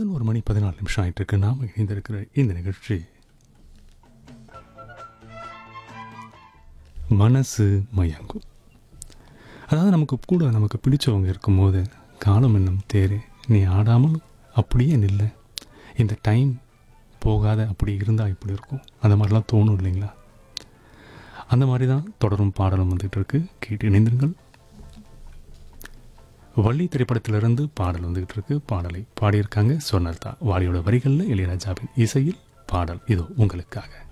பதினோரு மணி பதினாலு நிமிஷம் ஆயிட்டு இருக்கு நாம் இணைந்திருக்கிற இந்த நிகழ்ச்சி மனசு மயங்கும் அதாவது நமக்கு கூட நமக்கு பிடிச்சவங்க இருக்கும்போது காலம் என்னும் தேரு நீ ஆடாமல் அப்படியே நில்ல இந்த டைம் போகாத அப்படி இருந்தால் இப்படி இருக்கும் அந்த மாதிரிலாம் தோணும் இல்லைங்களா அந்த மாதிரி தான் தொடரும் பாடலும் வந்துகிட்டு இருக்கு கேட்டு இணைந்திருங்கள் வள்ளி திரைப்படத்திலிருந்து பாடல் வந்துகிட்டு இருக்கு பாடலை பாடியிருக்காங்க சொன்னர்தா வாலியோட வரிகளில் இளையராஜாவின் இசையில் பாடல் இதோ உங்களுக்காக